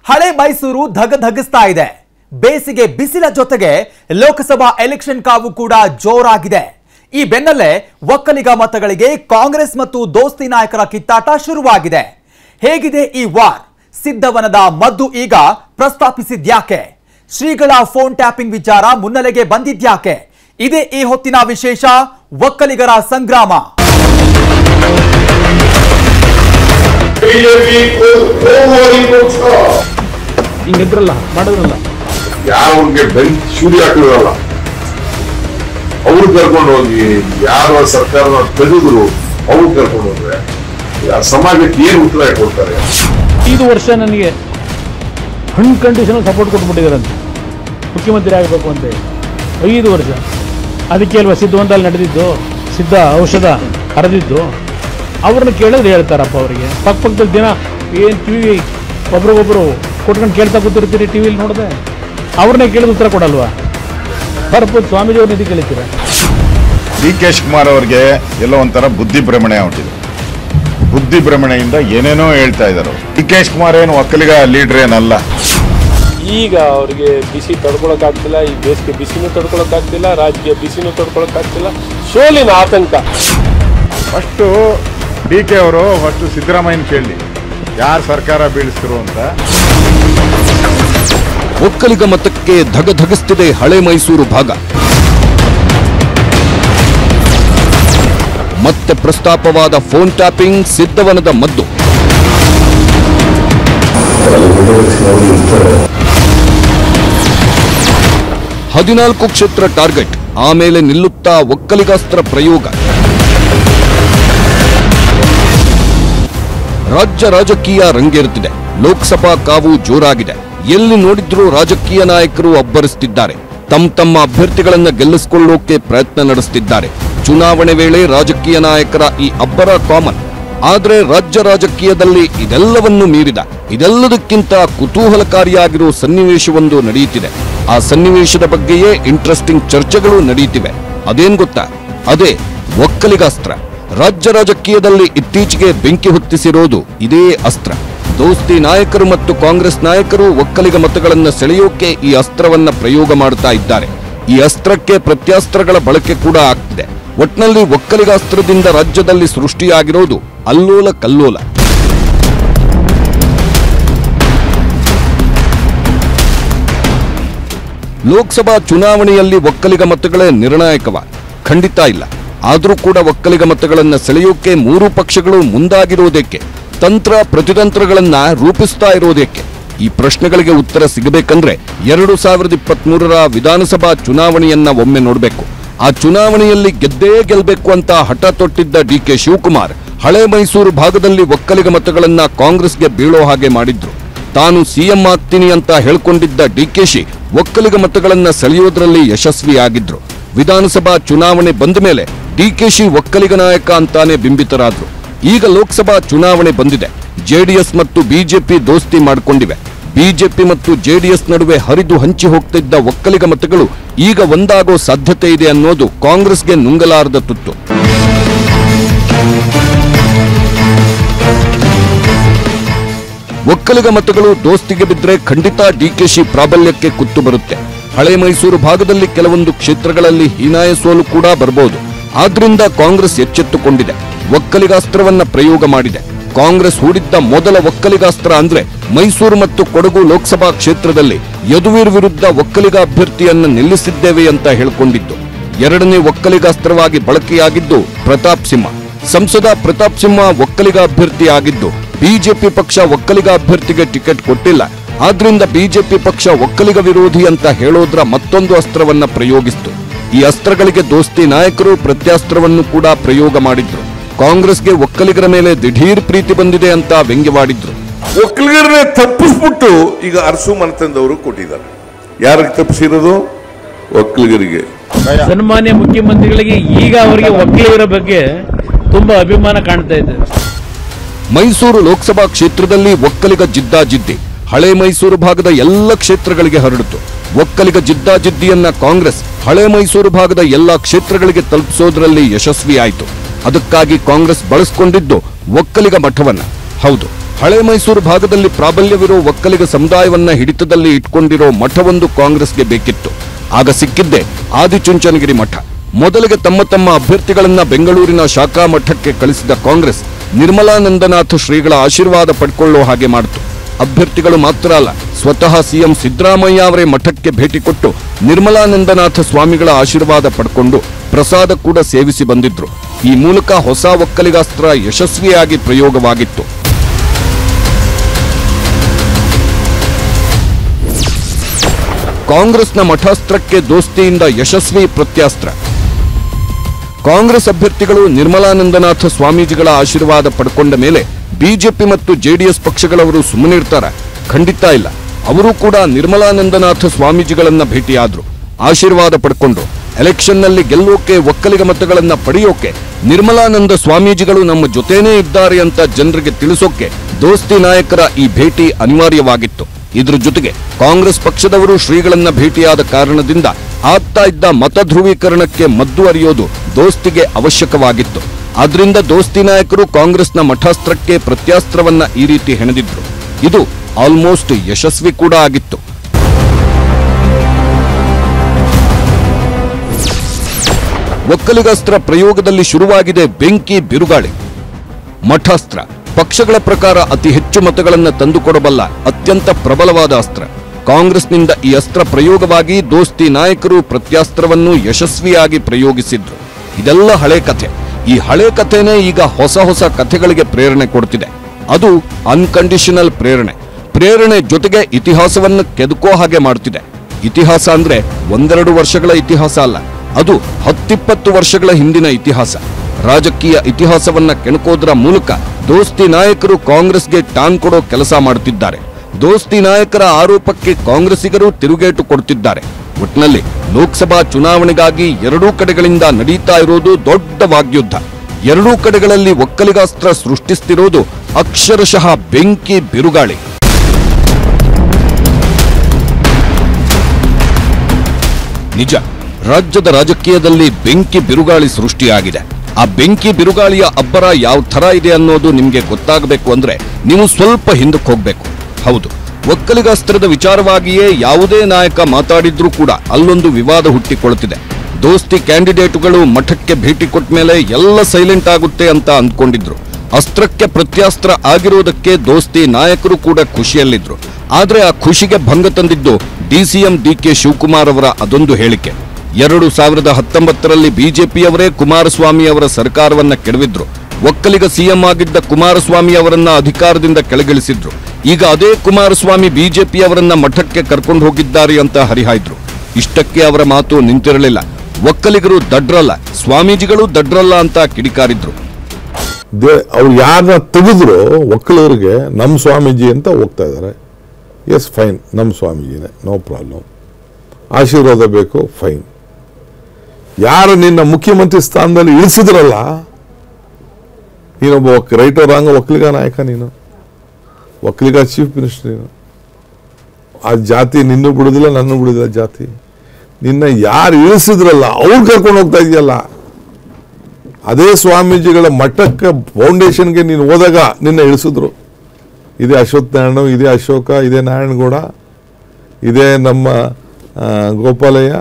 ಹಳೆ ಮೈಸೂರು ಧಗಧಗಿಸ್ತಾ ಇದೆ ಬೇಸಿಗೆ ಬಿಸಿಲ ಜೊತೆಗೆ ಲೋಕಸಭಾ ಎಲೆಕ್ಷನ್ ಕಾವು ಕೂಡ ಜೋರಾಗಿದೆ ಈ ಬೆನ್ನಲ್ಲೇ ಒಕ್ಕಲಿಗ ಮತಗಳಿಗೆ ಕಾಂಗ್ರೆಸ್ ಮತ್ತು ದೋಸ್ತಿ ನಾಯಕರ ಕಿತ್ತಾಟ ಶುರುವಾಗಿದೆ ಹೇಗಿದೆ ಈ ವಾರ್ ಸಿದ್ಧವನದ ಮದ್ದು ಈಗ ಪ್ರಸ್ತಾಪಿಸಿದ್ಯಾಕೆ ಶ್ರೀಗಳ ಫೋನ್ ಟ್ಯಾಪಿಂಗ್ ವಿಚಾರ ಮುನ್ನೆಲೆಗೆ ಬಂದಿದ್ಯಾಕೆ ಇದೇ ಈ ಹೊತ್ತಿನ ವಿಶೇಷ ಒಕ್ಕಲಿಗರ ಸಂಗ್ರಾಮ ಬಿಜೆಪಿ ಹೋಗುವವರೆಗೆ ಪಕ್ಷ ಹಿಂಗಿದ್ರಲ್ಲ ಮಾಡಿದ್ರಲ್ಲ ಯಾವ್ರಿಗೆ ಬೆಂಕಿ ಶೂರಿ ಹಾಕಿದ್ರಲ್ಲ ಅವ್ರು ಕರ್ಕೊಂಡು ಹೋಗಿ ಯಾರ ಸರ್ಕಾರನ ತೆಗೆದ್ರು ಅವ್ರು ಕರ್ಕೊಂಡು ಹೋದ್ರೆ ಯಾ- ಸಮಾಜಕ್ಕೆ ಏನು ಉತ್ತರ ಕೊಡ್ತಾರೆ ಐದು ವರ್ಷ ನನಗೆ ಅನ್ಕಂಡೀಷನಲ್ ಸಪೋರ್ಟ್ ಕೊಟ್ಬಿಟ್ಟಿದ್ದಾರಂತೆ ಮುಖ್ಯಮಂತ್ರಿ ಆಗಬೇಕು ಅಂತ ಹೇಳಿ ಐದು ವರ್ಷ ಅದಕ್ಕೆ ಅಲ್ವಾ ಸಿದ್ಧವಂತಲ್ಲಿ ನಡೆದಿದ್ದು ಸಿದ್ಧ ಔಷಧ ಹರಿದಿದ್ದು ಅವ್ರನ್ನ ಕೇಳಿದ್ರೆ ಹೇಳ್ತಾರಪ್ಪ ಅವರಿಗೆ ಪಕ್ಕ ಪಕ್ಕದಲ್ಲಿ ದಿನ ಏನು ಟಿ ವಿ ಒಬ್ರಿಗೊಬ್ರು ಕೊಟ್ಕೊಂಡು ಕೇಳ್ತಾ ಕೂತಿರ್ತೀರಿ ಟಿ ವಿಲಿ ನೋಡಿದೆ ಅವ್ರನ್ನೇ ಕೇಳಿದ ಉತ್ತರ ಕೊಡಲ್ವಾ ಪರ್ಪತ್ ಸ್ವಾಮೀಜಿ ಅವ್ರನ್ನ ಇದಕ್ಕೆ ಕೇಳ್ತೀರಾ ಡಿ ಕೆ ಶಿವಕುಮಾರ್ ಅವರಿಗೆ ಎಲ್ಲೋ ಒಂಥರ ಬುದ್ಧಿ ಭ್ರಮಣೆ ಹೊಂಟಿದೆ ಬುದ್ಧಿ ಭ್ರಮಣೆಯಿಂದ ಏನೇನೋ ಹೇಳ್ತಾ ಇದ್ದಾರೆ ಡಿ ಕೆ ಶಿವಕುಮಾರ್ ಏನು ಒಕ್ಕಲಿಗ ಲೀಡರ್ ಏನಲ್ಲ ಈಗ ಅವ್ರಿಗೆ ಬಿಸಿ ತಡ್ಕೊಳಕ್ಕಾಗ್ತಿಲ್ಲ ಈ ಬೇಸಿಗೆ ಬಿಸಿನೂ ತಡ್ಕೊಳಕ್ಕಾಗ್ತಿಲ್ಲ ರಾಜಕೀಯ ಬಿಸಿನೂ ತಡ್ಕೊಳಕ್ಕಾಗ್ತಿಲ್ಲ ಸೋಲಿನ ಆತಂಕ ಫಸ್ಟು ಡಿ ಕೆ ಅವರು ಫಸ್ಟು ಸಿದ್ದರಾಮಯ್ಯನ ಕೇಳಿ ಯಾರು ಸರ್ಕಾರ ಬೀಳಿಸಿದ್ರು ಅಂತ ಒಕ್ಕಲಿಗ ಮತಕ್ಕೆ ಧಗಧಗಿಸ್ತಿದೆ ಹಳೆ ಮೈಸೂರು ಭಾಗ ಮತ್ತೆ ಪ್ರಸ್ತಾಪವಾದ ಫೋನ್ ಟ್ಯಾಪಿಂಗ್ ಸಿದ್ಧವನದ ಮದ್ದು ಹದಿನಾಲ್ಕು ಕ್ಷೇತ್ರ ಟಾರ್ಗೆಟ್ ಆಮೇಲೆ ನಿಲ್ಲುತ್ತಾ ಒಕ್ಕಲಿಗಾಸ್ತ್ರ ಪ್ರಯೋಗ ರಾಜ್ಯ ರಾಜಕೀಯ ರಂಗೇರುತ್ತಿದೆ ಲೋಕಸಭಾ ಕಾವು ಜೋರಾಗಿದೆ ಎಲ್ಲಿ ನೋಡಿದ್ರೂ ರಾಜಕೀಯ ನಾಯಕರು ಅಬ್ಬರಿಸುತ್ತಿದ್ದಾರೆ ತಮ್ಮ ತಮ್ಮ ಅಭ್ಯರ್ಥಿಗಳನ್ನ ಗೆಲ್ಲಿಸಿಕೊಳ್ಳೋಕೆ ಪ್ರಯತ್ನ ನಡೆಸುತ್ತಿದ್ದಾರೆ ಚುನಾವಣೆ ವೇಳೆ ರಾಜಕೀಯ ನಾಯಕರ ಈ ಅಬ್ಬರ ಕಾಮನ್ ಆದ್ರೆ ರಾಜ್ಯ ರಾಜಕೀಯದಲ್ಲಿ ಇದೆಲ್ಲವನ್ನು ಮೀರಿದ ಇದೆಲ್ಲದಕ್ಕಿಂತ ಕುತೂಹಲಕಾರಿಯಾಗಿರೋ ಸನ್ನಿವೇಶವೊಂದು ನಡೆಯುತ್ತಿದೆ ಆ ಸನ್ನಿವೇಶದ ಬಗ್ಗೆಯೇ ಇಂಟ್ರೆಸ್ಟಿಂಗ್ ಚರ್ಚೆಗಳು ನಡೆಯುತ್ತಿವೆ ಅದೇನ್ ಗೊತ್ತಾ ಅದೇ ಒಕ್ಕಲಿಗಾಸ್ತ್ರ ರಾಜ್ಯ ರಾಜಕೀಯದಲ್ಲಿ ಇತ್ತೀಚೆಗೆ ಬೆಂಕಿ ಹೊತ್ತಿಸಿರೋದು ಇದೇ ಅಸ್ತ್ರ ದೋಸ್ತಿ ನಾಯಕರು ಮತ್ತು ಕಾಂಗ್ರೆಸ್ ನಾಯಕರು ಒಕ್ಕಲಿಗ ಮತಗಳನ್ನು ಸೆಳೆಯೋಕೆ ಈ ಅಸ್ತ್ರವನ್ನ ಪ್ರಯೋಗ ಮಾಡ್ತಾ ಇದ್ದಾರೆ ಈ ಅಸ್ತ್ರಕ್ಕೆ ಪ್ರತ್ಯಾಸ್ತ್ರಗಳ ಬಳಕೆ ಕೂಡ ಆಗ್ತಿದೆ ಒಟ್ನಲ್ಲಿ ಒಕ್ಕಲಿಗಾಸ್ತ್ರದಿಂದ ರಾಜ್ಯದಲ್ಲಿ ಸೃಷ್ಟಿಯಾಗಿರೋದು ಅಲ್ಲೋಲ ಕಲ್ಲೋಲ ಲೋಕಸಭಾ ಚುನಾವಣೆಯಲ್ಲಿ ಒಕ್ಕಲಿಗ ಮತಗಳೇ ನಿರ್ಣಾಯಕವ ಖಂಡಿತ ಇಲ್ಲ ಆದರೂ ಕೂಡ ಒಕ್ಕಲಿಗ ಮತಗಳನ್ನ ಸೆಳೆಯೋಕೆ ಮೂರು ಪಕ್ಷಗಳು ಮುಂದಾಗಿರೋದಕ್ಕೆ ತಂತ್ರ ಪ್ರತಿತಂತ್ರಗಳನ್ನ ರೂಪಿಸ್ತಾ ಇರೋದಕ್ಕೆ ಈ ಪ್ರಶ್ನೆಗಳಿಗೆ ಉತ್ತರ ಸಿಗಬೇಕಂದ್ರೆ ಎರಡು ಸಾವಿರದ ಇಪ್ಪತ್ಮೂರರ ವಿಧಾನಸಭಾ ಚುನಾವಣೆಯನ್ನ ಒಮ್ಮೆ ನೋಡಬೇಕು ಆ ಚುನಾವಣೆಯಲ್ಲಿ ಗೆದ್ದೇ ಗೆಲ್ಬೇಕು ಅಂತ ಹಠ ತೊಟ್ಟಿದ್ದ ಡಿ ಕೆ ಶಿವಕುಮಾರ್ ಹಳೆ ಮೈಸೂರು ಭಾಗದಲ್ಲಿ ಒಕ್ಕಲಿಗ ಮತಗಳನ್ನ ಕಾಂಗ್ರೆಸ್ಗೆ ಬೀಳೋ ಹಾಗೆ ಮಾಡಿದ್ರು ತಾನು ಸಿಎಂ ಆಗ್ತೀನಿ ಅಂತ ಹೇಳ್ಕೊಂಡಿದ್ದ ಡಿಕೆಶಿ ಒಕ್ಕಲಿಗ ಮತಗಳನ್ನ ಸೆಳೆಯೋದ್ರಲ್ಲಿ ಯಶಸ್ವಿಯಾಗಿದ್ರು ವಿಧಾನಸಭಾ ಚುನಾವಣೆ ಬಂದ ಮೇಲೆ ಡಿಕೆಶಿ ಒಕ್ಕಲಿಗ ನಾಯಕ ಅಂತಾನೆ ಬಿಂಬಿತರಾದ್ರು ಈಗ ಲೋಕಸಭಾ ಚುನಾವಣೆ ಬಂದಿದೆ ಜೆಡಿಎಸ್ ಮತ್ತು ಬಿಜೆಪಿ ದೋಸ್ತಿ ಮಾಡಿಕೊಂಡಿವೆ ಬಿಜೆಪಿ ಮತ್ತು ಜೆಡಿಎಸ್ ನಡುವೆ ಹರಿದು ಹಂಚಿ ಹೋಗ್ತಿದ್ದ ಒಕ್ಕಲಿಗ ಮತಗಳು ಈಗ ಒಂದಾಗೋ ಸಾಧ್ಯತೆ ಇದೆ ಅನ್ನೋದು ಕಾಂಗ್ರೆಸ್ಗೆ ನುಂಗಲಾರದ ತುತ್ತು ಒಕ್ಕಲಿಗ ಮತಗಳು ದೋಸ್ತಿಗೆ ಬಿದ್ದರೆ ಖಂಡಿತ ಡಿಕೆಶಿ ಪ್ರಾಬಲ್ಯಕ್ಕೆ ಕುತ್ತು ಬರುತ್ತೆ ಹಳೆ ಮೈಸೂರು ಭಾಗದಲ್ಲಿ ಕೆಲವೊಂದು ಕ್ಷೇತ್ರಗಳಲ್ಲಿ ಹೀನಾಯ ಸೋಲು ಕೂಡ ಬರಬಹುದು ಆದ್ರಿಂದ ಕಾಂಗ್ರೆಸ್ ಎಚ್ಚೆತ್ತುಕೊಂಡಿದೆ ಒಕ್ಕಲಿಗಾಸ್ತ್ರವನ್ನ ಪ್ರಯೋಗ ಮಾಡಿದೆ ಕಾಂಗ್ರೆಸ್ ಹೂಡಿದ್ದ ಮೊದಲ ಒಕ್ಕಲಿಗಾಸ್ತ್ರ ಅಂದ್ರೆ ಮೈಸೂರು ಮತ್ತು ಕೊಡಗು ಲೋಕಸಭಾ ಕ್ಷೇತ್ರದಲ್ಲಿ ಯದುವೀರ್ ವಿರುದ್ಧ ಒಕ್ಕಲಿಗ ಅಭ್ಯರ್ಥಿಯನ್ನ ನಿಲ್ಲಿಸಿದ್ದೇವೆ ಅಂತ ಹೇಳ್ಕೊಂಡಿದ್ದು ಎರಡನೇ ಒಕ್ಕಲಿಗಾಸ್ತ್ರವಾಗಿ ಬಳಕೆಯಾಗಿದ್ದು ಪ್ರತಾಪ್ ಸಿಂಹ ಸಂಸದ ಪ್ರತಾಪ್ ಸಿಂಹ ಒಕ್ಕಲಿಗ ಅಭ್ಯರ್ಥಿ ಆಗಿದ್ದು ಬಿಜೆಪಿ ಪಕ್ಷ ಒಕ್ಕಲಿಗ ಅಭ್ಯರ್ಥಿಗೆ ಟಿಕೆಟ್ ಕೊಟ್ಟಿಲ್ಲ ಆದ್ರಿಂದ ಬಿಜೆಪಿ ಪಕ್ಷ ಒಕ್ಕಲಿಗ ವಿರೋಧಿ ಅಂತ ಹೇಳೋದ್ರ ಮತ್ತೊಂದು ಅಸ್ತ್ರವನ್ನ ಪ್ರಯೋಗಿಸಿತು ಈ ಅಸ್ತ್ರಗಳಿಗೆ ದೋಸ್ತಿ ನಾಯಕರು ಪ್ರತ್ಯಾಸ್ತ್ರವನ್ನು ಕೂಡ ಪ್ರಯೋಗ ಮಾಡಿದ್ರು ಕಾಂಗ್ರೆಸ್ಗೆ ಒಕ್ಕಲಿಗರ ಮೇಲೆ ದಿಢೀರ್ ಪ್ರೀತಿ ಬಂದಿದೆ ಅಂತ ವ್ಯಂಗ್ಯವಾಡಿದ್ರು ಒಕ್ಕಲಿಗರನ್ನೇ ತಪ್ಪಿಸ್ಬಿಟ್ಟು ಈಗ ಅರಸು ಮನೆತನದವರು ಕೊಟ್ಟಿದ್ದಾರೆ ಯಾರಿಗೆ ತಪ್ಪಿಸಿರೋದು ಒಕ್ಕಲಿಗರಿಗೆ ಸನ್ಮಾನ್ಯ ಮುಖ್ಯಮಂತ್ರಿಗಳಿಗೆ ಈಗ ಅವರಿಗೆ ಒಕ್ಕಲಿಗರ ಬಗ್ಗೆ ತುಂಬಾ ಅಭಿಮಾನ ಕಾಣ್ತಾ ಇದೆ ಮೈಸೂರು ಲೋಕಸಭಾ ಕ್ಷೇತ್ರದಲ್ಲಿ ಒಕ್ಕಲಿಗ ಜಿದ್ದಾಜಿದ್ದಿ ಹಳೆ ಮೈಸೂರು ಭಾಗದ ಎಲ್ಲ ಕ್ಷೇತ್ರಗಳಿಗೆ ಹರಡಿತು ಒಕ್ಕಲಿಗ ಜಿದ್ದಾಜಿದ್ದಿಯನ್ನ ಕಾಂಗ್ರೆಸ್ ಹಳೆ ಮೈಸೂರು ಭಾಗದ ಎಲ್ಲಾ ಕ್ಷೇತ್ರಗಳಿಗೆ ತಲುಪಿಸೋದ್ರಲ್ಲಿ ಯಶಸ್ವಿಯಾಯಿತು ಅದಕ್ಕಾಗಿ ಕಾಂಗ್ರೆಸ್ ಬಳಸಿಕೊಂಡಿದ್ದು ಒಕ್ಕಲಿಗ ಮಠವನ್ನ ಹೌದು ಹಳೆ ಮೈಸೂರು ಭಾಗದಲ್ಲಿ ಪ್ರಾಬಲ್ಯವಿರೋ ಒಕ್ಕಲಿಗ ಸಮುದಾಯವನ್ನ ಹಿಡಿತದಲ್ಲಿ ಇಟ್ಕೊಂಡಿರೋ ಮಠವೊಂದು ಕಾಂಗ್ರೆಸ್ಗೆ ಬೇಕಿತ್ತು ಆಗ ಸಿಕ್ಕಿದ್ದೆ ಆದಿಚುಂಚನಗಿರಿ ಮಠ ಮೊದಲಿಗೆ ತಮ್ಮ ತಮ್ಮ ಅಭ್ಯರ್ಥಿಗಳನ್ನ ಬೆಂಗಳೂರಿನ ಶಾಖಾ ಮಠಕ್ಕೆ ಕಳಿಸಿದ ಕಾಂಗ್ರೆಸ್ ನಿರ್ಮಲಾನಂದನಾಥ ಶ್ರೀಗಳ ಆಶೀರ್ವಾದ ಪಡ್ಕೊಳ್ಳೋ ಹಾಗೆ ಮಾಡಿತು ಅಭ್ಯರ್ಥಿಗಳು ಮಾತ್ರ ಅಲ್ಲ ಸ್ವತಃ ಸಿಎಂ ಸಿದ್ದರಾಮಯ್ಯ ಅವರೇ ಮಠಕ್ಕೆ ಭೇಟಿ ಕೊಟ್ಟು ನಿರ್ಮಲಾನಂದನಾಥ ಸ್ವಾಮಿಗಳ ಆಶೀರ್ವಾದ ಪಡ್ಕೊಂಡು ಪ್ರಸಾದ ಕೂಡ ಸೇವಿಸಿ ಬಂದಿದ್ರು ಈ ಮೂಲಕ ಹೊಸ ಒಕ್ಕಲಿಗಾಸ್ತ್ರ ಯಶಸ್ವಿಯಾಗಿ ಪ್ರಯೋಗವಾಗಿತ್ತು ಕಾಂಗ್ರೆಸ್ನ ಮಠಾಸ್ತ್ರಕ್ಕೆ ದೋಸ್ತಿಯಿಂದ ಯಶಸ್ವಿ ಪ್ರತ್ಯಾಸ್ತ್ರ ಕಾಂಗ್ರೆಸ್ ಅಭ್ಯರ್ಥಿಗಳು ನಿರ್ಮಲಾನಂದನಾಥ ಸ್ವಾಮೀಜಿಗಳ ಆಶೀರ್ವಾದ ಪಡ್ಕೊಂಡ ಮೇಲೆ ಬಿಜೆಪಿ ಮತ್ತು ಜೆಡಿಎಸ್ ಪಕ್ಷಗಳವರು ಸುಮ್ಮನಿರ್ತಾರ ಖಂಡಿತ ಇಲ್ಲ ಅವರು ಕೂಡ ನಿರ್ಮಲಾನಂದನಾಥ ಸ್ವಾಮೀಜಿಗಳನ್ನ ಭೇಟಿಯಾದ್ರು ಆಶೀರ್ವಾದ ಪಡ್ಕೊಂಡು ಎಲೆಕ್ಷನ್ನಲ್ಲಿ ಗೆಲ್ಲೋಕೆ ಒಕ್ಕಲಿಗ ಮತಗಳನ್ನ ಪಡೆಯೋಕೆ ನಿರ್ಮಲಾನಂದ ಸ್ವಾಮೀಜಿಗಳು ನಮ್ಮ ಜೊತೆನೇ ಇದ್ದಾರೆ ಅಂತ ಜನರಿಗೆ ತಿಳಿಸೋಕೆ ದೋಸ್ತಿ ನಾಯಕರ ಈ ಭೇಟಿ ಅನಿವಾರ್ಯವಾಗಿತ್ತು ಇದ್ರ ಜೊತೆಗೆ ಕಾಂಗ್ರೆಸ್ ಪಕ್ಷದವರು ಶ್ರೀಗಳನ್ನ ಭೇಟಿಯಾದ ಕಾರಣದಿಂದ ಆಗ್ತಾ ಇದ್ದ ಮತ ಧ್ರುವೀಕರಣಕ್ಕೆ ಮದ್ದು ಅರಿಯೋದು ದೋಸ್ತಿಗೆ ಅವಶ್ಯಕವಾಗಿತ್ತು ಆದ್ರಿಂದ ದೋಸ್ತಿ ನಾಯಕರು ಕಾಂಗ್ರೆಸ್ನ ಮಠಾಸ್ತ್ರಕ್ಕೆ ಪ್ರತ್ಯಾಸ್ತ್ರವನ್ನ ಈ ರೀತಿ ಹೆಣೆದಿದ್ರು ಇದು ಆಲ್ಮೋಸ್ಟ್ ಯಶಸ್ವಿ ಕೂಡ ಆಗಿತ್ತು ಒಕ್ಕಲಿಗಾಸ್ತ್ರ ಪ್ರಯೋಗದಲ್ಲಿ ಶುರುವಾಗಿದೆ ಬೆಂಕಿ ಬಿರುಗಾಳಿ ಮಠಾಸ್ತ್ರ ಪಕ್ಷಗಳ ಪ್ರಕಾರ ಅತಿ ಹೆಚ್ಚು ಮತಗಳನ್ನು ತಂದುಕೊಡಬಲ್ಲ ಅತ್ಯಂತ ಪ್ರಬಲವಾದ ಅಸ್ತ್ರ ಕಾಂಗ್ರೆಸ್ನಿಂದ ಈ ಅಸ್ತ್ರ ಪ್ರಯೋಗವಾಗಿ ದೋಸ್ತಿ ನಾಯಕರು ಪ್ರತ್ಯಾಸ್ತ್ರವನ್ನು ಯಶಸ್ವಿಯಾಗಿ ಪ್ರಯೋಗಿಸಿದ್ರು ಇದೆಲ್ಲ ಹಳೆ ಕಥೆ ಈ ಹಳೆ ಕಥೆನೇ ಈಗ ಹೊಸ ಹೊಸ ಕಥೆಗಳಿಗೆ ಪ್ರೇರಣೆ ಕೊಡ್ತಿದೆ ಅದು ಅನ್ಕಂಡೀಷನಲ್ ಪ್ರೇರಣೆ ಪ್ರೇರಣೆ ಜೊತೆಗೆ ಇತಿಹಾಸವನ್ನು ಕೆದಕೋ ಹಾಗೆ ಮಾಡ್ತಿದೆ ಇತಿಹಾಸ ಅಂದ್ರೆ ಒಂದೆರಡು ವರ್ಷಗಳ ಇತಿಹಾಸ ಅಲ್ಲ ಅದು ಹತ್ತಿಪ್ಪತ್ತು ವರ್ಷಗಳ ಹಿಂದಿನ ಇತಿಹಾಸ ರಾಜಕೀಯ ಇತಿಹಾಸವನ್ನ ಕೆಣಕೋದ್ರ ಮೂಲಕ ದೋಸ್ತಿ ನಾಯಕರು ಕಾಂಗ್ರೆಸ್ಗೆ ಟಾಂಗ್ ಕೊಡೋ ಕೆಲಸ ಮಾಡುತ್ತಿದ್ದಾರೆ ದೋಸ್ತಿ ನಾಯಕರ ಆರೋಪಕ್ಕೆ ಕಾಂಗ್ರೆಸ್ಸಿಗರು ತಿರುಗೇಟು ಕೊಡ್ತಿದ್ದಾರೆ ಒಟ್ನಲ್ಲಿ ಲೋಕಸಭಾ ಚುನಾವಣೆಗಾಗಿ ಎರಡೂ ಕಡೆಗಳಿಂದ ನಡೀತಾ ಇರೋದು ದೊಡ್ಡ ವಾಗ್ಯುದ್ಧ ಎರಡೂ ಕಡೆಗಳಲ್ಲಿ ಒಕ್ಕಲಿಗಾಸ್ತ್ರ ಸೃಷ್ಟಿಸ್ತಿರೋದು ಅಕ್ಷರಶಃ ಬೆಂಕಿ ಬಿರುಗಾಳಿ ನಿಜ ರಾಜ್ಯದ ರಾಜಕೀಯದಲ್ಲಿ ಬೆಂಕಿ ಬಿರುಗಾಳಿ ಸೃಷ್ಟಿಯಾಗಿದೆ ಆ ಬೆಂಕಿ ಬಿರುಗಾಳಿಯ ಅಬ್ಬರ ಯಾವ ಥರ ಇದೆ ಅನ್ನೋದು ನಿಮ್ಗೆ ಗೊತ್ತಾಗಬೇಕು ಅಂದ್ರೆ ನೀವು ಸ್ವಲ್ಪ ಹಿಂದಕ್ಕೆ ಹೋಗ್ಬೇಕು ಹೌದು ಒಕ್ಕಲಿಗಾಸ್ತ್ರದ ವಿಚಾರವಾಗಿಯೇ ಯಾವುದೇ ನಾಯಕ ಮಾತಾಡಿದ್ರೂ ಕೂಡ ಅಲ್ಲೊಂದು ವಿವಾದ ಹುಟ್ಟಿಕೊಳ್ತಿದೆ ದೋಸ್ತಿ ಕ್ಯಾಂಡಿಡೇಟುಗಳು ಮಠಕ್ಕೆ ಭೇಟಿ ಕೊಟ್ಟ ಮೇಲೆ ಎಲ್ಲ ಸೈಲೆಂಟ್ ಆಗುತ್ತೆ ಅಂತ ಅಂದ್ಕೊಂಡಿದ್ರು ಅಸ್ತ್ರಕ್ಕೆ ಪ್ರತ್ಯಾಸ್ತ್ರ ಆಗಿರೋದಕ್ಕೆ ದೋಸ್ತಿ ನಾಯಕರು ಕೂಡ ಖುಷಿಯಲ್ಲಿದ್ರು ಆದ್ರೆ ಆ ಖುಷಿಗೆ ಭಂಗ ತಂದಿದ್ದು ಡಿಸಿಎಂ ಡಿಕೆ ಶಿವಕುಮಾರ್ ಅವರ ಅದೊಂದು ಹೇಳಿಕೆ ಎರಡು ಸಾವಿರದ ಹತ್ತೊಂಬತ್ತರಲ್ಲಿ ಬಿಜೆಪಿಯವರೇ ಕುಮಾರಸ್ವಾಮಿ ಅವರ ಸರ್ಕಾರವನ್ನ ಕೆಡವಿದ್ರು ಒಕ್ಕಲಿಗ ಸಿಎಂ ಆಗಿದ್ದ ಕುಮಾರಸ್ವಾಮಿ ಅವರನ್ನ ಅಧಿಕಾರದಿಂದ ಕೆಳಗಿಳಿಸಿದ್ರು ಈಗ ಅದೇ ಕುಮಾರಸ್ವಾಮಿ ಬಿಜೆಪಿಯವರನ್ನ ಮಠಕ್ಕೆ ಕರ್ಕೊಂಡು ಹೋಗಿದ್ದಾರೆ ಅಂತ ಹರಿಹಾಯ್ದ್ರು ಇಷ್ಟಕ್ಕೆ ಅವರ ಮಾತು ನಿಂತಿರಲಿಲ್ಲ ಒಕ್ಕಲಿಗರು ದಡ್ರಲ್ಲ ಸ್ವಾಮೀಜಿಗಳು ದಡ್ರಲ್ಲ ಅಂತ ಕಿಡಿಕಾರಿದ್ರು ದೇ ಅವ್ರು ಯಾರನ್ನ ತೆಗೆದ್ರು ಒಕ್ಕಲಿಗರಿಗೆ ನಮ್ಮ ಸ್ವಾಮೀಜಿ ಅಂತ ಹೋಗ್ತಾ ಇದ್ದಾರೆ ಎಸ್ ಫೈನ್ ನಮ್ಮ ಸ್ವಾಮೀಜಿನೇ ನೋ ಪ್ರಾಬ್ಲಮ್ ಆಶೀರ್ವಾದ ಬೇಕು ಫೈನ್ ಯಾರು ನಿನ್ನ ಮುಖ್ಯಮಂತ್ರಿ ಸ್ಥಾನದಲ್ಲಿ ಇಳಿಸಿದ್ರಲ್ಲ ನೀನೊಬ್ಬ ಒಕ್ ರೈಟ್ ರಾಂಗ ಒಕ್ಕಲಿಗ ನಾಯಕ ನೀನು ಒಕ್ಕಲಿಗ ಚೀಫ್ ಮಿನಿಸ್ಟರ್ ನೀನು ಆ ಜಾತಿ ನಿನ್ನೂ ಬಿಡುದಿಲ್ಲ ನನ್ನೂ ಬಿಡುದಿಲ್ಲ ಜಾತಿ ನಿನ್ನ ಯಾರು ಇಳಿಸಿದ್ರಲ್ಲ ಅವ್ರು ಕರ್ಕೊಂಡು ಹೋಗ್ತಾ ಇದೆಯಲ್ಲ ಅದೇ ಸ್ವಾಮೀಜಿಗಳ ಮಠಕ್ಕೆ ಫೌಂಡೇಶನ್ಗೆ ನೀನು ಹೋದಾಗ ನಿನ್ನ ಇಳಿಸಿದ್ರು ಇದೇ ಅಶ್ವತ್ಥ ನಾರಾಯಣ ಇದೇ ಅಶೋಕ ಇದೇ ನಾರಾಯಣಗೌಡ ಇದೇ ನಮ್ಮ ಆ, ಗೋಪಾಲಯ್ಯ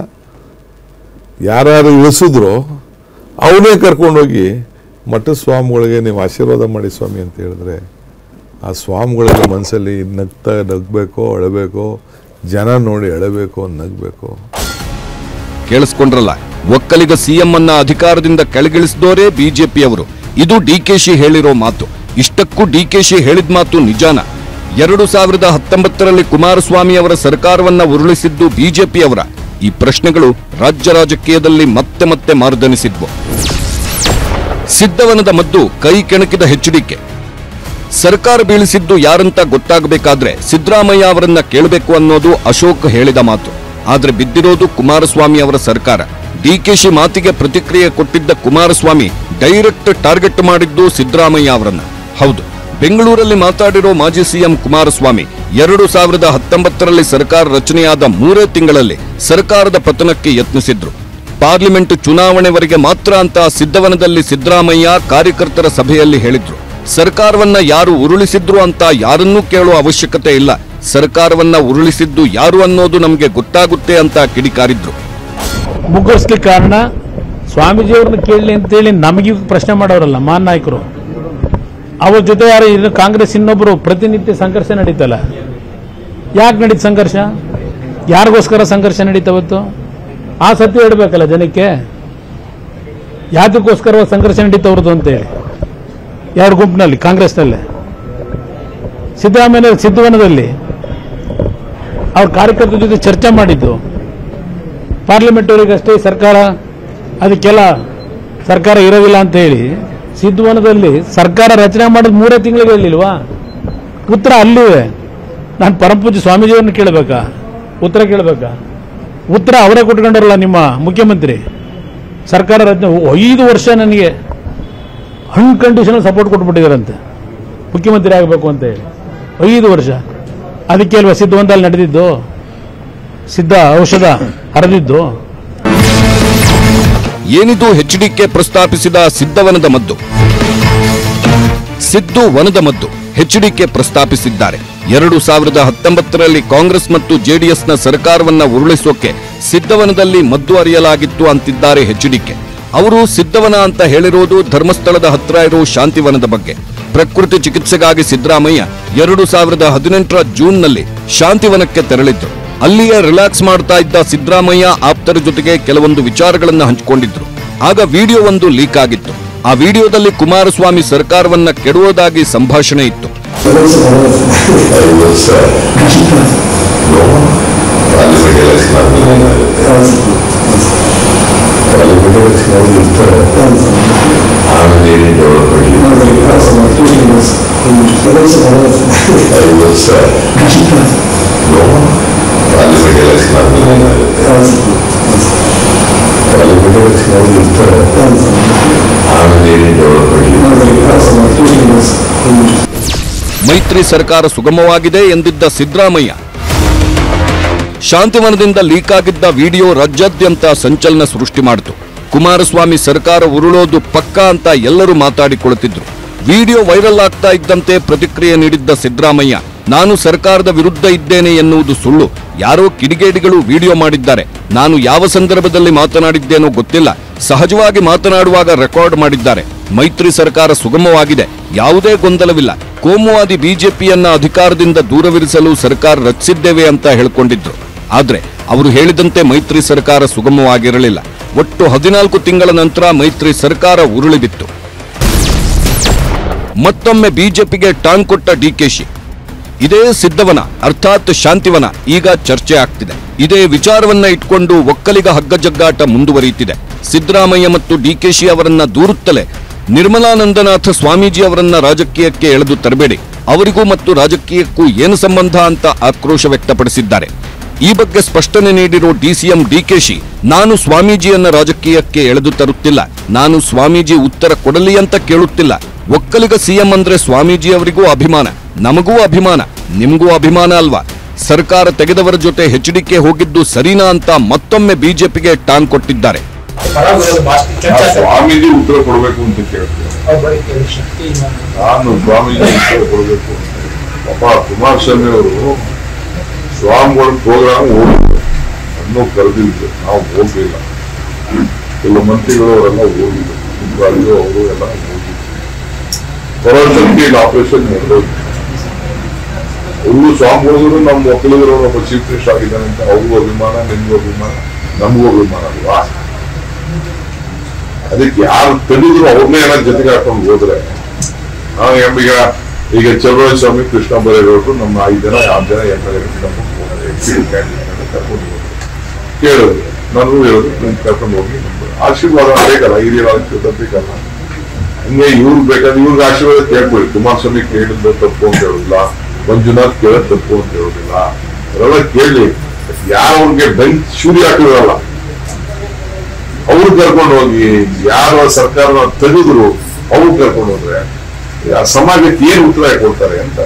ಯಾರ್ಯಾರು ಇಳಿಸಿದ್ರು ಅವನೇ ಕರ್ಕೊಂಡೋಗಿ ಮಠದ ಸ್ವಾಮಿಗಳಿಗೆ ನೀವು ಆಶೀರ್ವಾದ ಮಾಡಿ ಸ್ವಾಮಿ ಅಂತ ಹೇಳಿದ್ರೆ ಆ ಸ್ವಾಮಿಗಳ ಮನಸ್ಸಲ್ಲಿ ನಗ್ತಾ ನಗ್ಬೇಕೋ ಅಳಬೇಕೋ ಜನ ನೋಡಿ ಅಳಬೇಕೋ ನಗ್ಬೇಕೋ ಕೇಳಿಸ್ಕೊಂಡ್ರಲ್ಲ ಒಕ್ಕಲಿಗ ಸಿಎಂ ಅನ್ನ ಅಧಿಕಾರದಿಂದ ಕೆಳಗಿಳಿಸಿದೋರೇ ಬಿಜೆಪಿಯವರು ಇದು ಡಿಕೆಶಿ ಹೇಳಿರೋ ಮಾತು ಇಷ್ಟಕ್ಕೂ ಡಿಕೆಶಿ ಹೇಳಿದ ಮಾತು ನಿಜಾನ ಎರಡು ಸಾವಿರದ ಹತ್ತೊಂಬತ್ತರಲ್ಲಿ ಕುಮಾರಸ್ವಾಮಿ ಅವರ ಸರ್ಕಾರವನ್ನ ಉರುಳಿಸಿದ್ದು ಬಿಜೆಪಿಯವರ ಈ ಪ್ರಶ್ನೆಗಳು ರಾಜ್ಯ ರಾಜಕೀಯದಲ್ಲಿ ಮತ್ತೆ ಮತ್ತೆ ಮಾರ್ದನಿಸಿದ್ವು ಸಿದ್ದವನದ ಮದ್ದು ಕೈ ಕೆಣಕಿದ ಎಚ್ಡಿಕೆ ಸರ್ಕಾರ ಬೀಳಿಸಿದ್ದು ಯಾರಂತ ಗೊತ್ತಾಗಬೇಕಾದ್ರೆ ಸಿದ್ದರಾಮಯ್ಯ ಅವರನ್ನ ಕೇಳಬೇಕು ಅನ್ನೋದು ಅಶೋಕ್ ಹೇಳಿದ ಮಾತು ಆದ್ರೆ ಬಿದ್ದಿರೋದು ಕುಮಾರಸ್ವಾಮಿ ಅವರ ಸರ್ಕಾರ ಡಿಕೆಶಿ ಮಾತಿಗೆ ಪ್ರತಿಕ್ರಿಯೆ ಕೊಟ್ಟಿದ್ದ ಕುಮಾರಸ್ವಾಮಿ ಡೈರೆಕ್ಟ್ ಟಾರ್ಗೆಟ್ ಮಾಡಿದ್ದು ಸಿದ್ದರಾಮಯ್ಯ ಅವರನ್ನ ಹೌದು ಬೆಂಗಳೂರಲ್ಲಿ ಮಾತಾಡಿರೋ ಮಾಜಿ ಸಿಎಂ ಕುಮಾರಸ್ವಾಮಿ ಎರಡು ಸಾವಿರದ ಹತ್ತೊಂಬತ್ತರಲ್ಲಿ ಸರ್ಕಾರ ರಚನೆಯಾದ ಮೂರೇ ತಿಂಗಳಲ್ಲಿ ಸರ್ಕಾರದ ಪತನಕ್ಕೆ ಯತ್ನಿಸಿದ್ರು ಪಾರ್ಲಿಮೆಂಟ್ ಚುನಾವಣೆವರೆಗೆ ಮಾತ್ರ ಅಂತ ಸಿದ್ದವನದಲ್ಲಿ ಸಿದ್ದರಾಮಯ್ಯ ಕಾರ್ಯಕರ್ತರ ಸಭೆಯಲ್ಲಿ ಹೇಳಿದ್ರು ಸರ್ಕಾರವನ್ನ ಯಾರು ಉರುಳಿಸಿದ್ರು ಅಂತ ಯಾರನ್ನೂ ಕೇಳುವ ಅವಶ್ಯಕತೆ ಇಲ್ಲ ಸರ್ಕಾರವನ್ನ ಉರುಳಿಸಿದ್ದು ಯಾರು ಅನ್ನೋದು ನಮಗೆ ಗೊತ್ತಾಗುತ್ತೆ ಅಂತ ಕಿಡಿಕಾರಿದ್ರು ಮುಗ್ಗರಿಸ್ಲಿಕ್ಕೆ ಕಾರಣ ಸ್ವಾಮೀಜಿಯವ್ರನ್ನ ಕೇಳಲಿ ಅಂತೇಳಿ ನಮಗೆ ಪ್ರಶ್ನೆ ಮಾಡೋರಲ್ಲ ಮಾನ್ ನಾಯಕರು ಅವ್ರ ಜೊತೆ ಯಾರು ಇನ್ನು ಕಾಂಗ್ರೆಸ್ ಇನ್ನೊಬ್ರು ಪ್ರತಿನಿತ್ಯ ಸಂಘರ್ಷ ನಡೀತಲ್ಲ ಯಾಕೆ ನಡೀತು ಸಂಘರ್ಷ ಯಾರಿಗೋಸ್ಕರ ಸಂಘರ್ಷ ನಡೀತವತ್ತು ಆ ಸತ್ಯ ಹೇಳ್ಬೇಕಲ್ಲ ಜನಕ್ಕೆ ಯಾತಕ್ಕೋಸ್ಕರ ಸಂಘರ್ಷ ನಡೀತವ್ರದ್ದು ಅಂತೇಳಿ ಎರಡು ಗುಂಪಿನಲ್ಲಿ ಕಾಂಗ್ರೆಸ್ನಲ್ಲೇ ಸಿದ್ದರಾಮಯ್ಯ ಸಿದ್ದವನದಲ್ಲಿ ಅವ್ರ ಕಾರ್ಯಕರ್ತರ ಜೊತೆ ಚರ್ಚೆ ಮಾಡಿದ್ದು ಪಾರ್ಲಿಮೆಂಟರಿಗಷ್ಟೇ ಸರ್ಕಾರ ಅದಕ್ಕೆಲ್ಲ ಸರ್ಕಾರ ಇರೋದಿಲ್ಲ ಅಂತ ಹೇಳಿ ಸಿದ್ಧವನದಲ್ಲಿ ಸರ್ಕಾರ ರಚನೆ ಮಾಡೋದು ಮೂರೇ ತಿಂಗಳಿಗೆ ಹೇಳಿಲ್ವಾ ಉತ್ತರ ಅಲ್ಲಿವೆ ನಾನು ಪರಮಪೂಜ್ಯ ಸ್ವಾಮೀಜಿಯವ್ರನ್ನ ಕೇಳಬೇಕಾ ಉತ್ತರ ಕೇಳಬೇಕಾ ಉತ್ತರ ಅವರೇ ಕೊಟ್ಕೊಂಡಾರಲ್ಲ ನಿಮ್ಮ ಮುಖ್ಯಮಂತ್ರಿ ಸರ್ಕಾರ ರಚನೆ ಐದು ವರ್ಷ ನನಗೆ ಅನ್ಕಂಡೀಷನಲ್ ಸಪೋರ್ಟ್ ಕೊಟ್ಬಿಟ್ಟಿದ್ದಾರಂತೆ ಮುಖ್ಯಮಂತ್ರಿ ಆಗಬೇಕು ಅಂತ ಹೇಳಿ ಐದು ವರ್ಷ ಅದಕ್ಕೆ ಅಲ್ವಾ ಸಿದ್ಧವಂತಲ್ಲಿ ನಡೆದಿದ್ದು ಸಿದ್ಧ ಔಷಧ ಹರಿದಿದ್ದು ಏನಿದು ಎಚ್ಡಿಕೆ ಪ್ರಸ್ತಾಪಿಸಿದ ಸಿದ್ಧವನದ ಮದ್ದು ಸಿದ್ದು ವನದ ಮದ್ದು ಎಚ್ಡಿಕೆ ಪ್ರಸ್ತಾಪಿಸಿದ್ದಾರೆ ಎರಡು ಸಾವಿರದ ಹತ್ತೊಂಬತ್ತರಲ್ಲಿ ಕಾಂಗ್ರೆಸ್ ಮತ್ತು ಜೆಡಿಎಸ್ನ ಸರ್ಕಾರವನ್ನ ಉರುಳಿಸೋಕೆ ಸಿದ್ಧವನದಲ್ಲಿ ಮದ್ದು ಅರಿಯಲಾಗಿತ್ತು ಅಂತಿದ್ದಾರೆ ಎಚ್ಡಿಕೆ ಅವರು ಸಿದ್ಧವನ ಅಂತ ಹೇಳಿರೋದು ಧರ್ಮಸ್ಥಳದ ಹತ್ರ ಇರೋ ಶಾಂತಿವನದ ಬಗ್ಗೆ ಪ್ರಕೃತಿ ಚಿಕಿತ್ಸೆಗಾಗಿ ಸಿದ್ದರಾಮಯ್ಯ ಎರಡು ಸಾವಿರದ ಹದಿನೆಂಟರ ಜೂನ್ನಲ್ಲಿ ಶಾಂತಿವನಕ್ಕೆ ತೆರಳಿದ್ರು ಅಲ್ಲಿಯೇ ರಿಲ್ಯಾಕ್ಸ್ ಮಾಡ್ತಾ ಇದ್ದ ಸಿದ್ದರಾಮಯ್ಯ ಆಪ್ತರ ಜೊತೆಗೆ ಕೆಲವೊಂದು ವಿಚಾರಗಳನ್ನ ಹಂಚಿಕೊಂಡಿದ್ರು ಆಗ ವಿಡಿಯೋ ಒಂದು ಲೀಕ್ ಆಗಿತ್ತು ಆ ವಿಡಿಯೋದಲ್ಲಿ ಕುಮಾರಸ್ವಾಮಿ ಸರ್ಕಾರವನ್ನ ಕೆಡುವುದಾಗಿ ಸಂಭಾಷಣೆ ಇತ್ತು ಐದು ವರ್ಷ ಪಾರ್ಲಿಮೆಂಟ್ ಎಲೆಕ್ಷನ್ ಆದ್ಮೇಲೆ ಪಾರ್ಲಿಮೆಂಟ್ ಎಲೆಕ್ಷನ್ ಆಗಿರ್ತಾರೆ ಆಮೇಲೆ ಏನೇ ಡೆವಲಪ್ಮೆಂಟ್ ಐದು ವರ್ಷ ಪಾರ್ಲಿಮೆಂಟ್ ಎಲೆಕ್ಷನ್ ಆದ್ಮೇಲೆ ಪಾರ್ಲಿಮೆಂಟ್ ಎಲೆಕ್ಷನ್ ಆಗಿರ್ತಾರೆ ಆಮೇಲೆ ಏನೇ ಡೆವಲಪ್ಮೆಂಟ್ ಮೈತ್ರಿ ಸರ್ಕಾರ ಸುಗಮವಾಗಿದೆ ಎಂದಿದ್ದ ಸಿದ್ದರಾಮಯ್ಯ ಶಾಂತಿವನದಿಂದ ಲೀಕ್ ಆಗಿದ್ದ ವಿಡಿಯೋ ರಾಜ್ಯಾದ್ಯಂತ ಸಂಚಲನ ಸೃಷ್ಟಿ ಮಾಡಿತು ಕುಮಾರಸ್ವಾಮಿ ಸರ್ಕಾರ ಉರುಳೋದು ಪಕ್ಕಾ ಅಂತ ಎಲ್ಲರೂ ಮಾತಾಡಿಕೊಳ್ಳುತ್ತಿದ್ರು ವಿಡಿಯೋ ವೈರಲ್ ಆಗ್ತಾ ಇದ್ದಂತೆ ಪ್ರತಿಕ್ರಿಯೆ ನೀಡಿದ್ದ ಸಿದ್ದರಾಮಯ್ಯ ನಾನು ಸರ್ಕಾರದ ವಿರುದ್ಧ ಇದ್ದೇನೆ ಎನ್ನುವುದು ಸುಳ್ಳು ಯಾರೋ ಕಿಡಿಗೇಡಿಗಳು ವಿಡಿಯೋ ಮಾಡಿದ್ದಾರೆ ನಾನು ಯಾವ ಸಂದರ್ಭದಲ್ಲಿ ಮಾತನಾಡಿದ್ದೇನೋ ಗೊತ್ತಿಲ್ಲ ಸಹಜವಾಗಿ ಮಾತನಾಡುವಾಗ ರೆಕಾರ್ಡ್ ಮಾಡಿದ್ದಾರೆ ಮೈತ್ರಿ ಸರ್ಕಾರ ಸುಗಮವಾಗಿದೆ ಯಾವುದೇ ಗೊಂದಲವಿಲ್ಲ ಕೋಮುವಾದಿ ಬಿಜೆಪಿಯನ್ನ ಅಧಿಕಾರದಿಂದ ದೂರವಿರಿಸಲು ಸರ್ಕಾರ ರಚಿಸಿದ್ದೇವೆ ಅಂತ ಹೇಳಿಕೊಂಡಿದ್ರು ಆದ್ರೆ ಅವರು ಹೇಳಿದಂತೆ ಮೈತ್ರಿ ಸರ್ಕಾರ ಸುಗಮವಾಗಿರಲಿಲ್ಲ ಒಟ್ಟು ಹದಿನಾಲ್ಕು ತಿಂಗಳ ನಂತರ ಮೈತ್ರಿ ಸರ್ಕಾರ ಉರುಳಿಬಿತ್ತು ಮತ್ತೊಮ್ಮೆ ಬಿಜೆಪಿಗೆ ಟಾಂಗ್ ಕೊಟ್ಟ ಡಿಕೆಶಿ ಇದೇ ಸಿದ್ಧವನ ಅರ್ಥಾತ್ ಶಾಂತಿವನ ಈಗ ಚರ್ಚೆ ಆಗ್ತಿದೆ ಇದೇ ವಿಚಾರವನ್ನ ಇಟ್ಕೊಂಡು ಒಕ್ಕಲಿಗ ಹಗ್ಗಜಗ್ಗಾಟ ಮುಂದುವರಿಯುತ್ತಿದೆ ಸಿದ್ದರಾಮಯ್ಯ ಮತ್ತು ಡಿಕೆಶಿ ಅವರನ್ನ ದೂರುತ್ತಲೇ ನಿರ್ಮಲಾನಂದನಾಥ ಸ್ವಾಮೀಜಿ ಅವರನ್ನ ರಾಜಕೀಯಕ್ಕೆ ಎಳೆದು ತರಬೇಡಿ ಅವರಿಗೂ ಮತ್ತು ರಾಜಕೀಯಕ್ಕೂ ಏನು ಸಂಬಂಧ ಅಂತ ಆಕ್ರೋಶ ವ್ಯಕ್ತಪಡಿಸಿದ್ದಾರೆ ಈ ಬಗ್ಗೆ ಸ್ಪಷ್ಟನೆ ನೀಡಿರೋ ಡಿಸಿಎಂ ಡಿಕೆಶಿ ನಾನು ಸ್ವಾಮೀಜಿಯನ್ನ ರಾಜಕೀಯಕ್ಕೆ ಎಳೆದು ತರುತ್ತಿಲ್ಲ ನಾನು ಸ್ವಾಮೀಜಿ ಉತ್ತರ ಕೊಡಲಿ ಅಂತ ಕೇಳುತ್ತಿಲ್ಲ ಒಕ್ಕಲಿಗ ಸಿಎಂ ಅಂದ್ರೆ ಸ್ವಾಮೀಜಿ ಅವರಿಗೂ ಅಭಿಮಾನ ನಮಗೂ ಅಭಿಮಾನ ನಿಮಗೂ ಅಭಿಮಾನ ಅಲ್ವಾ ಸರ್ಕಾರ ತೆಗೆದವರ ಜೊತೆ ಎಚ್ಡಿಕೆ ಹೋಗಿದ್ದು ಸರಿನಾ ಅಂತ ಮತ್ತೊಮ್ಮೆ ಬಿಜೆಪಿಗೆ ಟಾಂಗ್ ಕೊಟ್ಟಿದ್ದಾರೆ ಸ್ವಾಮೀಜಿ ಉತ್ತರ ಕೊಡಬೇಕು ಅಂತ ಕೇಳ್ತೀನಿ ನಾನು ಸ್ವಾಮೀಜಿ ಉತ್ತರ ಕೊಡಬೇಕು ಪಾಪ ಕುಮಾರಸ್ವಾಮಿ ಅವರು ಸ್ವಾಮಿಗಳ ಪ್ರೋಗ್ರಾಮ್ ಹೋಗಿದ್ರು ಅನ್ನೋ ಕರೆದಿದ್ರು ನಾವು ಹೋಗ್ಲಿಲ್ಲ ಕೆಲವು ಮಂತ್ರಿಗಳು ಅವರೆಲ್ಲ ಹೋಗಿದ್ರು ಇಬ್ಬರು ಅವರು ಎಲ್ಲ ಹೋಗಿದ್ರು ಹೊರಸಂಖ್ಯೆ ಆಪರೇಷನ್ ನಡೆದೋಗಿ ಅವರು ಸ್ವಾಮಿಗಳು ನಮ್ಮ ಒಕ್ಕಲಿಗರು ಒಬ್ಬ ಚೀಫ್ ಮಿನಿಸ್ಟರ್ ಆಗಿದ್ದಾನೆ ಅಂತ ಅವ್ರಿಗೂ ಅಭಿಮಾನ ನಿಮಗೂ ಅಭಿಮಾನ ನಮಗೂ ಅಭಿಮಾನ ಅಲ್ವಾ ಅದಕ್ಕೆ ಯಾರು ತೆಗೆದ್ರು ಅವ್ರನ್ನೇ ಏನೋ ಜೊತೆಗೆ ಹಾಕೊಂಡು ಹೋದ್ರೆ ನಾವು ಈಗ ಈಗ ಚಲುವ ಸ್ವಾಮಿ ಕೃಷ್ಣ ಬರೇಗೌಡರು ನಮ್ಮ ಐದು ಜನ ಆರು ಜನ ಎಮ್ ಎಲ್ ಕರ್ಕೊಂಡು ಹೋದ್ರು ಕೇಳಿದ್ರು ನನಗೂ ಹೇಳಿದ್ರು ನೀವು ಕರ್ಕೊಂಡು ಹೋಗಿ ನಮ್ಗೆ ಆಶೀರ್ವಾದ ಬೇಕಲ್ಲ ಹಿರಿಯರ ಆಶೀರ್ವಾದ ಬೇಕಲ್ಲ ಹಂಗೆ ಇವ್ರು ಬೇಕಾದ್ರೆ ಇವ್ರಿಗೆ ಆಶೀರ್ವಾದ ಕೇಳ್ಕೊಳ್ಳಿ ಕುಮಾರಸ್ವಾಮಿ ಕೇಳಿದ್ದು ತಪ್ಪು ಅಂತ ಹೇಳುದಿಲ್ಲ ಮಂಜುನಾಥ್ ಕೇಳೋದು ತಪ್ಪು ಅಂತ ಹೇಳುದಿಲ್ಲ ಅವರೆಲ್ಲ ಕೇಳಿ ಯಾರವ್ರಿಗೆ ಬೆಂಚ್ ಶೂರಿ ಹಾಕಿದ್ರಲ್ಲ ಅವ್ರು ಕರ್ಕೊಂಡು ಹೋಗಿ ಯಾರು ಸರ್ಕಾರನ ತೆಗೆದ್ರು ಅವ್ರು ಕರ್ಕೊಂಡು ಹೋದ್ರೆ ಆ ಸಮಾಜಕ್ಕೆ ಏನು ಉತ್ತರ ಕೊಡ್ತಾರೆ ಅಂತ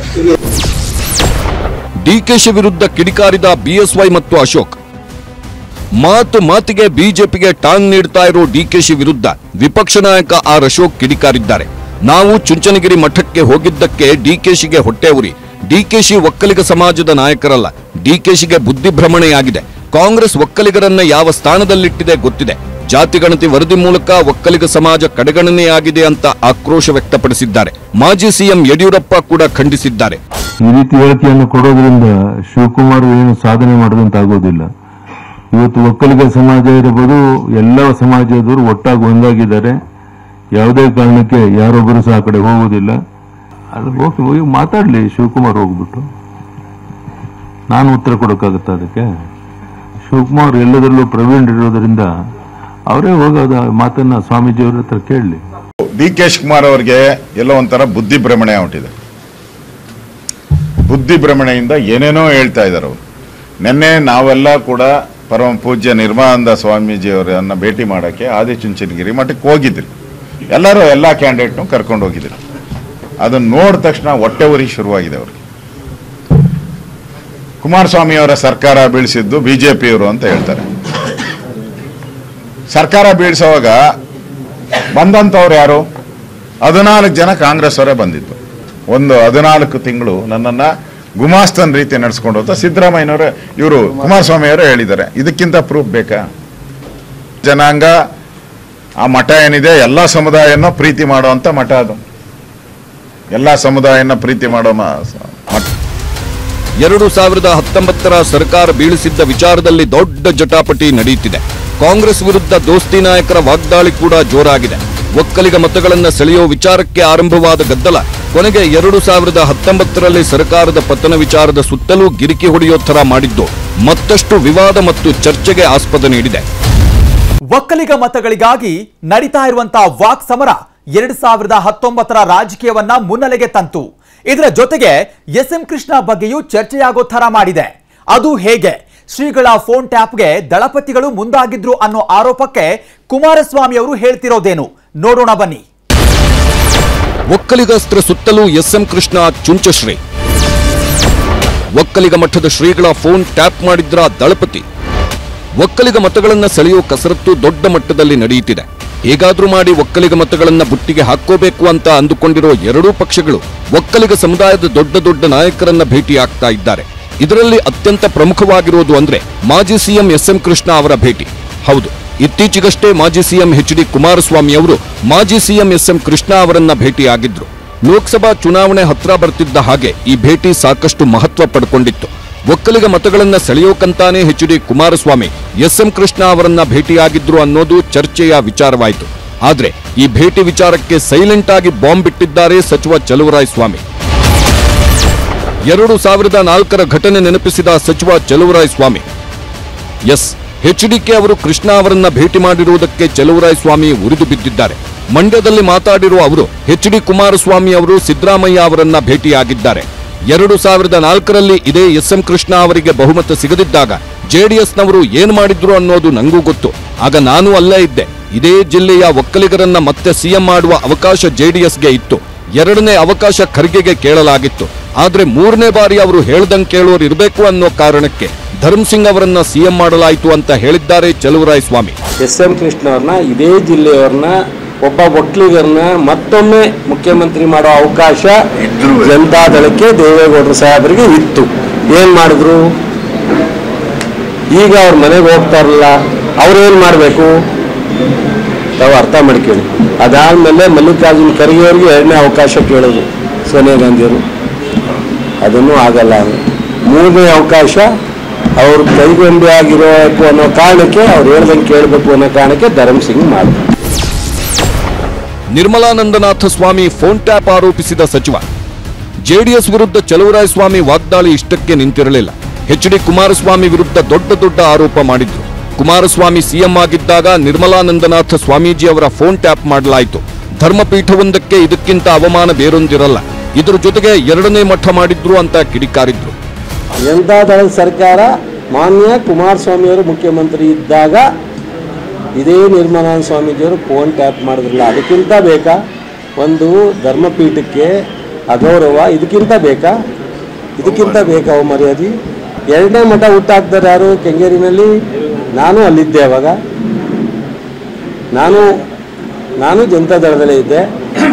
ಡಿಕೆಶಿ ವಿರುದ್ಧ ಕಿಡಿಕಾರಿದ ಬಿಎಸ್ವೈ ಮತ್ತು ಅಶೋಕ್ ಮಾತು ಮಾತಿಗೆ ಬಿಜೆಪಿಗೆ ಟಾಂಗ್ ನೀಡ್ತಾ ಇರೋ ಡಿಕೆಶಿ ವಿರುದ್ಧ ವಿಪಕ್ಷ ನಾಯಕ ಆರ್ ಅಶೋಕ್ ಕಿಡಿಕಾರಿದ್ದಾರೆ ನಾವು ಚುಂಚನಗಿರಿ ಮಠಕ್ಕೆ ಹೋಗಿದ್ದಕ್ಕೆ ಡಿಕೆಶಿಗೆ ಹೊಟ್ಟೆ ಉರಿ ಡಿಕೆಶಿ ಒಕ್ಕಲಿಗ ಸಮಾಜದ ನಾಯಕರಲ್ಲ ಡಿಕೆಶಿಗೆ ಬುದ್ಧಿಭ್ರಮಣೆಯಾಗಿದೆ ಕಾಂಗ್ರೆಸ್ ಒಕ್ಕಲಿಗರನ್ನ ಯಾವ ಸ್ಥಾನದಲ್ಲಿಟ್ಟಿದೆ ಗೊತ್ತಿದೆ ಜಾತಿಗಣತಿ ವರದಿ ಮೂಲಕ ಒಕ್ಕಲಿಗ ಸಮಾಜ ಕಡೆಗಣನೆಯಾಗಿದೆ ಅಂತ ಆಕ್ರೋಶ ವ್ಯಕ್ತಪಡಿಸಿದ್ದಾರೆ ಮಾಜಿ ಸಿಎಂ ಯಡಿಯೂರಪ್ಪ ಕೂಡ ಖಂಡಿಸಿದ್ದಾರೆ ಈ ರೀತಿ ಹೇಳಿಕೆಯನ್ನು ಕೊಡೋದ್ರಿಂದ ಶಿವಕುಮಾರ್ ಏನು ಸಾಧನೆ ಮಾಡೋದಂತಾಗೋದಿಲ್ಲ ಇವತ್ತು ಒಕ್ಕಲಿಗ ಸಮಾಜ ಇರಬಹುದು ಎಲ್ಲ ಸಮಾಜದವರು ಒಟ್ಟಾಗಿ ಒಂದಾಗಿದ್ದಾರೆ ಯಾವುದೇ ಕಾರಣಕ್ಕೆ ಯಾರೊಬ್ಬರು ಸಹ ಆ ಕಡೆ ಹೋಗುವುದಿಲ್ಲ ಅದು ಹೋಗಿ ಹೋಗಿ ಮಾತಾಡ್ಲಿ ಶಿವಕುಮಾರ್ ಹೋಗ್ಬಿಟ್ಟು ನಾನು ಉತ್ತರ ಕೊಡೋಕ್ಕಾಗತ್ತ ಅದಕ್ಕೆ ಶಿವಕುಮಾರ್ ಎಲ್ಲದರಲ್ಲೂ ಪ್ರವೀಣ್ ಇರೋದ್ರಿಂದ ಅವರೇ ಹೋಗೋದ ಮಾತನ್ನ ಸ್ವಾಮೀಜಿಯವ್ರ ಹತ್ರ ಕೇಳಲಿ ಡಿ ಕೆ ಶಿವಕುಮಾರ್ ಅವರಿಗೆ ಎಲ್ಲೋ ಒಂಥರ ಬುದ್ಧಿ ಭ್ರಮಣೆ ಹೊಂಟಿದೆ ಬುದ್ಧಿ ಭ್ರಮಣೆಯಿಂದ ಏನೇನೋ ಹೇಳ್ತಾ ಇದ್ದಾರೆ ಅವರು ನಿನ್ನೆ ನಾವೆಲ್ಲ ಕೂಡ ಪರಮ ಪೂಜ್ಯ ನಿರ್ಮಾನಂದ ಸ್ವಾಮೀಜಿಯವರನ್ನ ಭೇಟಿ ಮಾಡೋಕ್ಕೆ ಆದಿಚುಂಚನಗಿರಿ ಮಠಕ್ಕೆ ಹೋಗಿದ್ರಿ ಎಲ್ಲರೂ ಎಲ್ಲ ಕ್ಯಾಂಡಿಡೇಟ್ನು ಕರ್ಕೊಂಡು ಹೋಗಿದ್ರು ಅದನ್ನ ನೋಡಿದ ತಕ್ಷಣ ಹೊಟ್ಟೆ ಉರಿ ಶುರುವಾಗಿದೆ ಅವ್ರಿಗೆ ಕುಮಾರಸ್ವಾಮಿ ಅವರ ಸರ್ಕಾರ ಬೀಳಿಸಿದ್ದು ಬಿಜೆಪಿಯವರು ಅಂತ ಹೇಳ್ತಾರೆ ಸರ್ಕಾರ ಬೀಳ್ಸೋವಾಗ ಬಂದಂಥವ್ರು ಯಾರು ಹದಿನಾಲ್ಕು ಜನ ಕಾಂಗ್ರೆಸ್ ಅವರೇ ಬಂದಿದ್ದು ಒಂದು ಹದಿನಾಲ್ಕು ತಿಂಗಳು ನನ್ನನ್ನ ಗುಮಾಸ್ತನ್ ರೀತಿ ನಡೆಸ್ಕೊಂಡು ಹೋಗ್ತಾ ಸಿದ್ದರಾಮಯ್ಯನವರು ಇವರು ಕುಮಾರಸ್ವಾಮಿ ಅವರು ಹೇಳಿದ್ದಾರೆ ಇದಕ್ಕಿಂತ ಪ್ರೂಫ್ ಬೇಕಾ ಜನಾಂಗ ಆ ಮಠ ಏನಿದೆ ಎಲ್ಲ ಸಮುದಾಯನ ಪ್ರೀತಿ ಮಾಡುವಂತ ಮಠ ಅದು ಎಲ್ಲ ಸಮುದಾಯನ ಪ್ರೀತಿ ಮಾಡೋ ಮ- ಮಠ ಎರಡು ಸಾವಿರದ ಹತ್ತೊಂಬತ್ತರ ಸರ್ಕಾರ ಬೀಳಿಸಿದ್ದ ವಿಚಾರದಲ್ಲಿ ದೊಡ್ಡ ಜಟಾಪಟಿ ನಡೆಯುತ್ತಿದೆ ಕಾಂಗ್ರೆಸ್ ವಿರುದ್ಧ ದೋಸ್ತಿ ನಾಯಕರ ವಾಗ್ದಾಳಿ ಕೂಡ ಜೋರಾಗಿದೆ ಒಕ್ಕಲಿಗ ಮತಗಳನ್ನ ಸೆಳೆಯೋ ವಿಚಾರಕ್ಕೆ ಆರಂಭವಾದ ಗದ್ದಲ ಕೊನೆಗೆ ಎರಡು ಸಾವಿರದ ಹತ್ತೊಂಬತ್ತರಲ್ಲಿ ಸರ್ಕಾರದ ಪತನ ವಿಚಾರದ ಸುತ್ತಲೂ ಗಿರಿಕಿ ಹೊಡೆಯೋ ಥರ ಮಾಡಿದ್ದು ಮತ್ತಷ್ಟು ವಿವಾದ ಮತ್ತು ಚರ್ಚೆಗೆ ಆಸ್ಪದ ನೀಡಿದೆ ಒಕ್ಕಲಿಗ ಮತಗಳಿಗಾಗಿ ನಡೀತಾ ಇರುವಂತಹ ವಾಕ್ ಸಮರ ಎರಡ್ ಸಾವಿರದ ಹತ್ತೊಂಬತ್ತರ ರಾಜಕೀಯವನ್ನ ಮುನ್ನೆಲೆಗೆ ತಂತು ಇದರ ಜೊತೆಗೆ ಎಸ್ ಎಂ ಕೃಷ್ಣ ಬಗ್ಗೆಯೂ ಚರ್ಚೆಯಾಗೋ ಥರ ಮಾಡಿದೆ ಅದು ಹೇಗೆ ಶ್ರೀಗಳ ಫೋನ್ ಟ್ಯಾಪ್ಗೆ ದಳಪತಿಗಳು ಮುಂದಾಗಿದ್ರು ಅನ್ನೋ ಆರೋಪಕ್ಕೆ ಕುಮಾರಸ್ವಾಮಿ ಅವರು ಹೇಳ್ತಿರೋದೇನು ನೋಡೋಣ ಬನ್ನಿ ಒಕ್ಕಲಿಗಸ್ತ್ರ ಸುತ್ತಲೂ ಎಸ್ಎಂ ಕೃಷ್ಣ ಚುಂಚಶ್ರೀ ಒಕ್ಕಲಿಗ ಮಠದ ಶ್ರೀಗಳ ಫೋನ್ ಟ್ಯಾಪ್ ಮಾಡಿದ್ರ ದಳಪತಿ ಒಕ್ಕಲಿಗ ಮತಗಳನ್ನ ಸೆಳೆಯೋ ಕಸರತ್ತು ದೊಡ್ಡ ಮಟ್ಟದಲ್ಲಿ ನಡೆಯುತ್ತಿದೆ ಹೇಗಾದ್ರೂ ಮಾಡಿ ಒಕ್ಕಲಿಗ ಮತಗಳನ್ನ ಬುಟ್ಟಿಗೆ ಹಾಕೋಬೇಕು ಅಂತ ಅಂದುಕೊಂಡಿರೋ ಎರಡೂ ಪಕ್ಷಗಳು ಒಕ್ಕಲಿಗ ಸಮುದಾಯದ ದೊಡ್ಡ ದೊಡ್ಡ ನಾಯಕರನ್ನ ಭೇಟಿಯಾಗ್ತಾ ಇದ್ದಾರೆ ಇದರಲ್ಲಿ ಅತ್ಯಂತ ಪ್ರಮುಖವಾಗಿರೋದು ಅಂದ್ರೆ ಮಾಜಿ ಸಿಎಂ ಎಸ್ಎಂ ಕೃಷ್ಣ ಅವರ ಭೇಟಿ ಹೌದು ಇತ್ತೀಚೆಗಷ್ಟೇ ಮಾಜಿ ಸಿಎಂ ಎಚ್ ಡಿ ಕುಮಾರಸ್ವಾಮಿ ಅವರು ಮಾಜಿ ಸಿಎಂ ಎಸ್ಎಂ ಕೃಷ್ಣ ಅವರನ್ನ ಭೇಟಿಯಾಗಿದ್ರು ಲೋಕಸಭಾ ಚುನಾವಣೆ ಹತ್ರ ಬರ್ತಿದ್ದ ಹಾಗೆ ಈ ಭೇಟಿ ಸಾಕಷ್ಟು ಮಹತ್ವ ಪಡ್ಕೊಂಡಿತ್ತು ಒಕ್ಕಲಿಗ ಮತಗಳನ್ನ ಸೆಳೆಯೋಕಂತಾನೆ H D Kumaraswamy SM Krishna ಅವರನ್ನ ಭೇಟಿಯಾಗಿದ್ರು ಅನ್ನೋದು ಚರ್ಚೆಯ ವಿಚಾರವಾಯಿತು ಆದ್ರೆ ಈ ಭೇಟಿ ವಿಚಾರಕ್ಕೆ ಸೈಲೆಂಟ್ ಆಗಿ ಬಾಂಬ್ ಬಿಟ್ಟಿದ್ದಾರೆ ಸಚಿವ ಚಲುವರಾಯ ಸ್ವಾಮಿ ಎರಡು ಸಾವಿರದ ನಾಲ್ಕರ ಘಟನೆ ನೆನಪಿಸಿದ ಸಚಿವ ಚಲುವರಾಯ ಸ್ವಾಮಿ ಎಸ್ ಎಚ್ಡಿಕೆ ಅವರು ಕೃಷ್ಣ ಅವರನ್ನ ಭೇಟಿ ಮಾಡಿರುವುದಕ್ಕೆ ಚಲುವರಾಯ ಸ್ವಾಮಿ ಉರಿದು ಬಿದ್ದಿದ್ದಾರೆ ಮಂಡ್ಯದಲ್ಲಿ ಮಾತಾಡಿರುವ ಅವರು ಎಚ್ ಡಿ ಕುಮಾರಸ್ವಾಮಿ ಅವರು ಸಿದ್ದರಾಮಯ್ಯ ಅವರನ್ನ ಭೇಟಿಯಾಗಿದ್ದಾರೆ ಎರಡು ಸಾವಿರದ ನಾಲ್ಕರಲ್ಲಿ ಇದೇ ಎಸ್ ಎಂ ಕೃಷ್ಣ ಅವರಿಗೆ ಬಹುಮತ ಸಿಗದಿದ್ದಾಗ ಜೆಡಿಎಸ್ನವರು ಏನ್ ಮಾಡಿದ್ರು ಅನ್ನೋದು ನಂಗೂ ಗೊತ್ತು ಆಗ ನಾನು ಅಲ್ಲೇ ಇದ್ದೆ ಇದೇ ಜಿಲ್ಲೆಯ ಒಕ್ಕಲಿಗರನ್ನ ಮತ್ತೆ ಸಿಎಂ ಮಾಡುವ ಅವಕಾಶ ಜೆಡಿಎಸ್ಗೆ ಇತ್ತು ಎರಡನೇ ಅವಕಾಶ ಖರ್ಗೆಗೆ ಕೇಳಲಾಗಿತ್ತು ಆದ್ರೆ ಮೂರನೇ ಬಾರಿ ಅವರು ಹೇಳ್ದಂಗ್ ಕೇಳೋರು ಇರಬೇಕು ಅನ್ನೋ ಕಾರಣಕ್ಕೆ ಧರ್ಮ್ ಸಿಂಗ್ ಅವರನ್ನ ಸಿಎಂ ಮಾಡಲಾಯಿತು ಅಂತ ಹೇಳಿದ್ದಾರೆ ಚಲುವರಾಯ ಸ್ವಾಮಿ ಎಸ್ ಎಂ ಕೃಷ್ಣ ಅವ್ರನ್ನ ಇದೇ ಜಿಲ್ಲೆಯವ್ರನ್ನ ಒಬ್ಬ ಒಕ್ಕಲಿಗರನ್ನ ಮತ್ತೊಮ್ಮೆ ಮುಖ್ಯಮಂತ್ರಿ ಮಾಡೋ ಅವಕಾಶ ಜನತಾದಳಕ್ಕೆ ದೇವೇಗೌಡರು ಸಾಹೇಬರಿಗೆ ಇತ್ತು ಏನ್ ಮಾಡಿದ್ರು ಈಗ ಅವ್ರ ಮನೆಗೆ ಹೋಗ್ತಾರಲ್ಲ ಅವ್ರೇನ್ ಮಾಡಬೇಕು ತಾವು ಅರ್ಥ ಮಾಡ್ಕೊಳ್ಳಿ ಅದಾದ್ಮೇಲೆ ಮಲ್ಲಿಕಾರ್ಜುನ್ ಖರ್ಗೆ ಅವ್ರಿಗೆ ಎರಡನೇ ಅವಕಾಶ ಕೇಳೋದು ಸೋನಿಯಾ ಗಾಂಧಿಯವರು ಅದನ್ನು ಆಗಲ್ಲ ಮೂರನೇ ಅವಕಾಶ ಅವರು ಕೈಗೊಂಬೆ ಆಗಿರಬೇಕು ಅನ್ನೋ ಕಾರಣಕ್ಕೆ ಅವ್ರು ಹೇಳ್ದಂಗೆ ಕೇಳಬೇಕು ಅನ್ನೋ ಕಾರಣಕ್ಕೆ ಧರ್ಮ್ ಸಿಂಗ್ ಮಾಡಿದ್ರು ನಿರ್ಮಲಾನಂದನಾಥ ಸ್ವಾಮಿ ಫೋನ್ ಟ್ಯಾಪ್ ಆರೋಪಿಸಿದ ಸಚಿವ ಜೆಡಿಎಸ್ ವಿರುದ್ಧ ಚಲುವರಾಯ ಸ್ವಾಮಿ ವಾಗ್ದಾಳಿ ಇಷ್ಟಕ್ಕೆ ನಿಂತಿರಲಿಲ್ಲ ಎಚ್ ಡಿ ಕುಮಾರಸ್ವಾಮಿ ವಿರುದ್ಧ ದೊಡ್ಡ ದೊಡ್ಡ ಆರೋಪ ಮಾಡಿದ್ರು ಕುಮಾರಸ್ವಾಮಿ ಸಿಎಂ ಆಗಿದ್ದಾಗ ನಿರ್ಮಲಾನಂದನಾಥ ಸ್ವಾಮೀಜಿ ಅವರ ಫೋನ್ ಟ್ಯಾಪ್ ಮಾಡಲಾಯಿತು ಧರ್ಮಪೀಠವೊಂದಕ್ಕೆ ಇದಕ್ಕಿಂತ ಅವಮಾನ ಬೇರೊಂದಿರಲ್ಲ ಇದರ ಜೊತೆಗೆ ಎರಡನೇ ಮಠ ಮಾಡಿದ್ರು ಅಂತ ಕಿಡಿಕಾರಿದ್ರು ಜನತಾದಳದ ಸರ್ಕಾರ ಮಾನ್ಯ ಕುಮಾರಸ್ವಾಮಿಯವರು ಮುಖ್ಯಮಂತ್ರಿ ಇದ್ದಾಗ ಇದೇ ನಿರ್ಮಲಾನಂದ ಸ್ವಾಮೀಜಿಯವರು ಫೋನ್ ಟ್ಯಾಪ್ ಮಾಡಿದ್ರಲ್ಲ ಅದಕ್ಕಿಂತ ಬೇಕಾ ಒಂದು ಧರ್ಮಪೀಠಕ್ಕೆ ಅಗೌರವ ಇದಕ್ಕಿಂತ ಬೇಕಾ ಇದಕ್ಕಿಂತ ಬೇಕಾ ಅವು ಮರ್ಯಾದೆ ಎರಡನೇ ಮಠ ಹುಟ್ಟಾಕ್ತಾರೆ ಯಾರು ಕೆಂಗೇರಿನಲ್ಲಿ ನಾನು ಅಲ್ಲಿದ್ದೆ ಅವಾಗ ನಾನು ನಾನು ಜನತಾದಳದಲ್ಲೇ ಇದ್ದೆ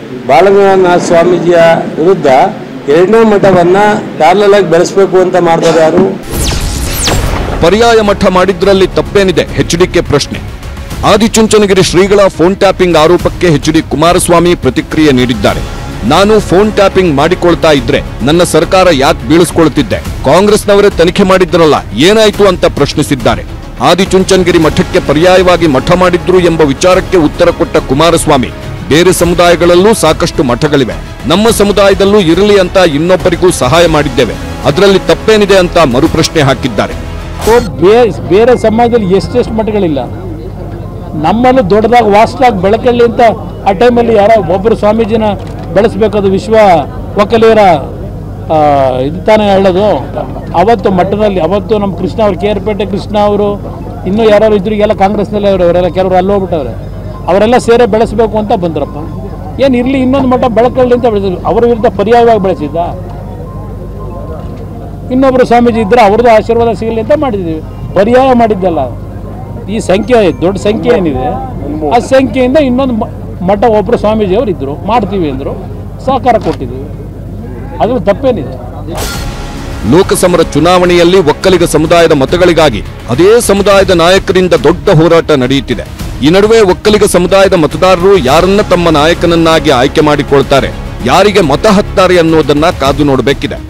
ಬಾಲಗಂಗಾಧರ ಸ್ವಾಮೀಜಿಯ ವಿರುದ್ಧ ಎರಡನೇ ಮಠವನ್ನು ಪ್ಯಾರಲಲ್ ಆಗಿ ಬೆಳೆಸಬೇಕು ಅಂತ ಮಾಡಿದವರು ಯಾರು ಪರ್ಯಾಯ ಮಠ ಮಾಡಿದ್ರಲ್ಲಿ ತಪ್ಪೇನಿದೆ ಎಚ್ಡಿಕೆ ಪ್ರಶ್ನೆ ಆದಿಚುಂಚನಗಿರಿ ಶ್ರೀಗಳ ಫೋನ್ ಟ್ಯಾಪಿಂಗ್ ಆರೋಪಕ್ಕೆ ಎಚ್ಡಿ ಕುಮಾರಸ್ವಾಮಿ ಪ್ರತಿಕ್ರಿಯೆ ನೀಡಿದ್ದಾರೆ ನಾನು ಫೋನ್ ಟ್ಯಾಪಿಂಗ್ ಮಾಡಿಕೊಳ್ತಾ ಇದ್ರೆ ನನ್ನ ಸರ್ಕಾರ ಯಾಕೆ ಬೀಳಿಸ್ಕೊಳ್ತಿದ್ದೆ ಕಾಂಗ್ರೆಸ್ನವರೇ ತನಿಖೆ ಮಾಡಿದ್ರಲ್ಲ ಏನಾಯ್ತು ಅಂತ ಪ್ರಶ್ನಿಸಿದ್ದಾರೆ ಆದಿಚುಂಚನಗಿರಿ ಮಠಕ್ಕೆ ಪರ್ಯಾಯವಾಗಿ ಮಠ ಮಾಡಿದ್ರು ಎಂಬ ವಿಚಾರಕ್ಕೆ ಉತ್ತರ ಕೊಟ್ಟ ಕುಮಾರಸ್ವಾಮಿ ಬೇರೆ ಸಮುದಾಯಗಳಲ್ಲೂ ಸಾಕಷ್ಟು ಮಠಗಳಿವೆ ನಮ್ಮ ಸಮುದಾಯದಲ್ಲೂ ಇರಲಿ ಅಂತ ಇನ್ನೊಬ್ಬರಿಗೂ ಸಹಾಯ ಮಾಡಿದ್ದೇವೆ ಅದರಲ್ಲಿ ತಪ್ಪೇನಿದೆ ಅಂತ ಮರುಪ್ರಶ್ನೆ ಹಾಕಿದ್ದಾರೆ ಸೊ ಬೇ- ಬೇರೆ ಸಮಾಜದಲ್ಲಿ ಎಷ್ಟೆಷ್ಟು ಮಠಗಳಿಲ್ಲ ನಮ್ಮನ್ನು ದೊಡ್ಡದಾಗಿ ವಾಸ್ಟಾಗಿ ಬೆಳಕಳ್ಳಿ ಅಂತ ಆ ಟೈಮಲ್ಲಿ ಯಾರೋ ಒಬ್ಬರು ಸ್ವಾಮೀಜಿನ ಬೆಳೆಸ್ಬೇಕದು ವಿಶ್ವ ಒಕ್ಕಲಿಗರ ಆ, ಇದು ತಾನೇ ಹೇಳೋದು ಅವತ್ತು ಮಠದಲ್ಲಿ ಅವತ್ತು ನಮ್ಮ ಕೃಷ್ಣ ಅವರು ಕೆ ಆರ್ ಪೇಟೆ ಕೃಷ್ಣ ಅವರು ಇನ್ನೂ ಯಾರು ಇದ್ರು ಎಲ್ಲ ಕಾಂಗ್ರೆಸ್ನಲ್ಲೇ ಅವರು ಅವರೆಲ್ಲ ಕೆಲವರು ಅಲ್ಲಿ ಹೋಗ್ಬಿಟ್ಟವ್ರೆ ಅವರೆಲ್ಲ ಸೇರೆ ಬೆಳೆಸಬೇಕು ಅಂತ ಬಂದ್ರಪ್ಪ ಏನು ಇರಲಿ ಇನ್ನೊಂದು ಮಠ ಬೆಳಕಳ್ಳಿ ಅಂತ ಬೆಳೆಸಿದ್ರು ಅವರ ವಿರುದ್ಧ ಪರ್ಯಾಯವಾಗಿ ಬೆಳೆಸಿದ್ದ ಇನ್ನೊಬ್ಬರು ಸ್ವಾಮೀಜಿ ಇದ್ರೆ ಅವ್ರದ್ದು ಆಶೀರ್ವಾದ ಸಿಗಲಿ ಅಂತ ಮಾಡಿದ್ದೀವಿ ಪರ್ಯಾಯ ಮಾಡಿದ್ದಲ್ಲ ಈ ಸಂಖ್ಯೆ ದೊಡ್ಡ ಸಂಖ್ಯೆ ಏನಿದೆ ಆ ಸಂಖ್ಯೆಯಿಂದ ಇನ್ನೊಂದು ಮ- ಮಠ ಒಬ್ಬರು ಸ್ವಾಮೀಜಿಯವರು ಇದ್ದರು ಮಾಡ್ತೀವಿ ಅಂದರು ಸಹಕಾರ ಕೊಟ್ಟಿದ್ದೀವಿ ಅದ್ರಲ್ಲಿ ತಪ್ಪೇನಿದೆ ಲೋಕಸಮರ ಚುನಾವಣೆಯಲ್ಲಿ ಒಕ್ಕಲಿಗ ಸಮುದಾಯದ ಮತಗಳಿಗಾಗಿ ಅದೇ ಸಮುದಾಯದ ನಾಯಕರಿಂದ ದೊಡ್ಡ ಹೋರಾಟ ನಡೆಯುತ್ತಿದೆ ಈ ನಡುವೆ ಒಕ್ಕಲಿಗ ಸಮುದಾಯದ ಮತದಾರರು ಯಾರನ್ನ ತಮ್ಮ ನಾಯಕನನ್ನಾಗಿ ಆಯ್ಕೆ ಮಾಡಿಕೊಳ್ತಾರೆ ಯಾರಿಗೆ ಮತ ಹಾಕ್ತಾರೆ ಅನ್ನೋದನ್ನ ಕಾದು ನೋಡಬೇಕಿದೆ